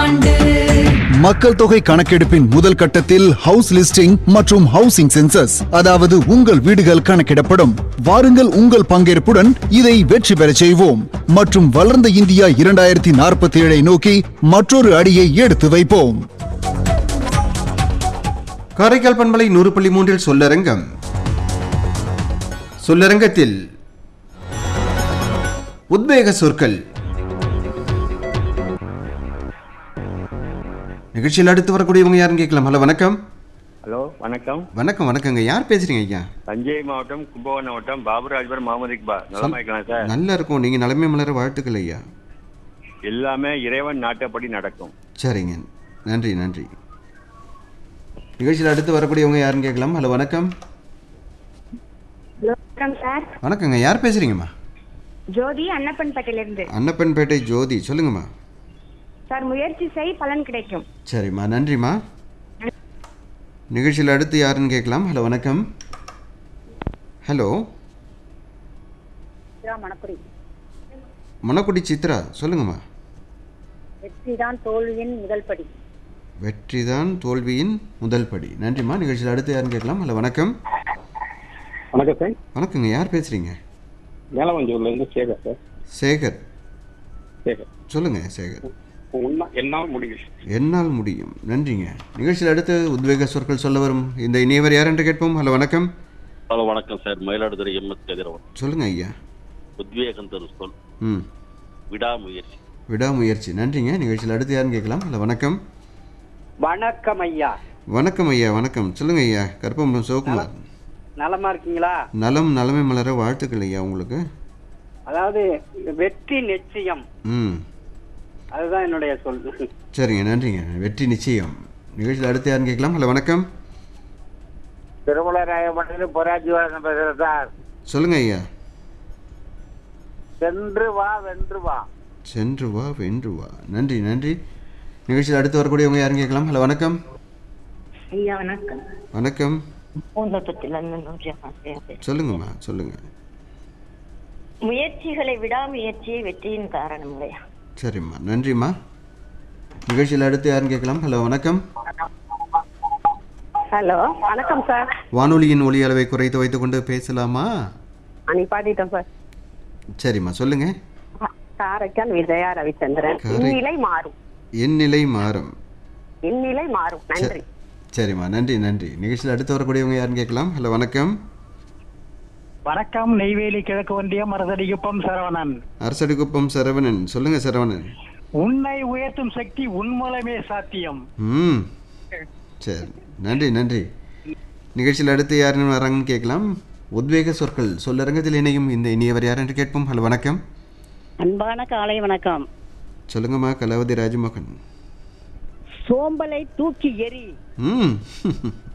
ஆண்டு மக்கள் தொகை கணக்கெடுப்பின் முதல் கட்டத்தில் ஹவுஸ் லிஸ்டிங் மற்றும் ஹவுசிங் சென்சஸ் அதாவது உங்கள் வீடுகள் கணக்கிடப்படும் வாருங்கள் உங்கள் பங்கேற்புடன் இதை வெற்றி பெறச் செய்வோம் மற்றும் வளர்ந்த இந்தியா இரண்டாயிரத்தி நாற்பத்தி ஏழை நோக்கி மற்றொரு அடியை எடுத்து வைப்போம் காரைக்கால் பண்பலை நூறு புள்ளி மூன்றில் சொல்லரங்கம் சொல்லரங்கத்தில் உத்வேக சொற்கள் நிகழ்ச்சியில் அடுத்து வரக்கூடியவங்க யாருன்னு கேட்கலாம் ஹலோ வணக்கம் ஹலோ வணக்கம் வணக்கம் வணக்கங்க யார் பேசுறீங்க ஐயா தஞ்சை மாவட்டம் கும்பகோணம் மாவட்டம் பாபுராஜ்பர் முகமது இக்பால் நலமா இருக்கலாம் சார் நல்லா இருக்கும் நீங்க நிலைமை மலர வாழ்த்துக்கள் ஐயா எல்லாமே இறைவன் நாட்டப்படி நடக்கும் சரிங்க நன்றி நன்றி நிகழ்ச்சியில் அடுத்து வரக்கூடியவங்க யாருன்னு கேட்கலாம் ஹலோ வணக்கம் ஹலோ வணக்கம் சார் வணக்கங்க யார் பேசுறீங்கம்மா ஜோதி அன்னப்பன்பேட்டையிலிருந்து அன்னப்பன்பேட்டை ஜோதி சொல்லுங்கம்மா சார் முயற்சி செய் பலன் கிடைக்கும் சரிம்மா நன்றிம்மா நிகழ்ச்சியில் அடுத்து யாருன்னு கேட்கலாம் ஹலோ வணக்கம் ஹலோ மணக்குடி மணக்குடி சித்ரா சொல்லுங்கம்மா வெற்றி தான் தோல்வியின் முதல் படி வெற்றி தான் தோல்வியின் முதல் படி நன்றிம்மா நிகழ்ச்சியில் அடுத்து யாருன்னு கேட்கலாம் ஹலோ வணக்கம் வணக்கம் சார் வணக்கங்க யார் பேசுகிறீங்க மேலவஞ்சூர்ல இருந்து சேகர் சார் சேகர் சேகர் சொல்லுங்கள் சேகர் உண்மை என்னால் முடியும் என்னால் முடியும் நன்றிங்க நிகழ்ச்சியில் அடுத்து உத்வேக சொற்கள் சொல்ல வரும் இந்த இனியவர் யார் என்று கேட்போம் ஹலோ வணக்கம் ஹலோ வணக்கம் சார் மயிலாடுதுறை எம்எஸ் கதிரவன் சொல்லுங்கள் ஐயா உத்வேகம் தரும் சொல் ம் விடாமுயற்சி விடாமுயற்சி நன்றிங்க நிகழ்ச்சியில் அடுத்து யாருன்னு கேட்கலாம் ஹலோ வணக்கம் வணக்கம் ஐயா வணக்கம் ஐயா வணக்கம் சொல்லுங்க ஐயா கருப்பம்பலம் சிவகுமார் நலமா இருக்கீங்களா நலம் நலமை மலர வாழ்த்துக்கள் ஐயா உங்களுக்கு அதாவது வெற்றி நிச்சயம் ம் அதுதான் என்னுடைய சொல் சரிங்க நன்றிங்க வெற்றி நிச்சயம் நிகழ்ச்சியில் அடுத்து யாருன்னு கேட்கலாம் ஹலோ வணக்கம் திருமலை ராயப்பட்டினம் பொராஜி வாசன் பேசுறேன் சார் சொல்லுங்க ஐயா சென்று வா வென்று வா சென்று வா வென்று வா நன்றி நன்றி நிகழ்ச்சியில் அடுத்து வரக்கூடியவங்க யாருன்னு கேட்கலாம் ஹலோ வணக்கம் ஐயா வணக்கம் வணக்கம் பூந்தோட்டத்திலிருந்து நூற்றி சொல்லுங்கம்மா சொல்லுங்க முயற்சிகளை விடாமுயற்சியே வெற்றியின் காரணம் இல்லையா சரிம்மா நன்றிம்மா நிகழ்ச்சியில் அடுத்து யாருன்னு கேட்கலாம் ஹலோ வணக்கம் ஹலோ வணக்கம் சார் வானொலியின் ஒலி அளவை குறைத்து வைத்துக்கொண்டு பேசலாமா நிப்பாட்டிட்டோம் சார் சரிம்மா சொல்லுங்க காரைக்கால் விஜயா ரவிச்சந்திரன் காரை- இந்நிலை மாறும் என் நிலை மாறும் இந்நிலை மாறும் நன்றி சரிம்மா நன்றி நன்றி நிகழ்ச்சியில் அடுத்து வரக்கூடியவங்க யாருன்னு கேட்கலாம் ஹலோ வணக்கம் வணக்கம் நெய்வேலி கிழக்கு ஒன்றியம் மருதடிக்குப்பம் சரவணன் அரசடிக்குப்பம் சரவணன் சொல்லுங்க சரவணன் உன்னை உயர்த்தும் சக்தி உன் மூலமே சாத்தியம் ம் சரி நன்றி நன்றி நிகழ்ச்சியில் அடுத்து யாருன்னு வராங்கன்னு கேட்கலாம் உத்வேக சொற்கள் சொல்லரங்கத்தில் இணையும் இந்த இனியவர் யார் என்று கேட்போம் ஹலோ வணக்கம் அன்பான காலை வணக்கம் சொல்லுங்கம்மா கலாவதி ராஜமோகன் சோம்பலை தூக்கி எறி ம்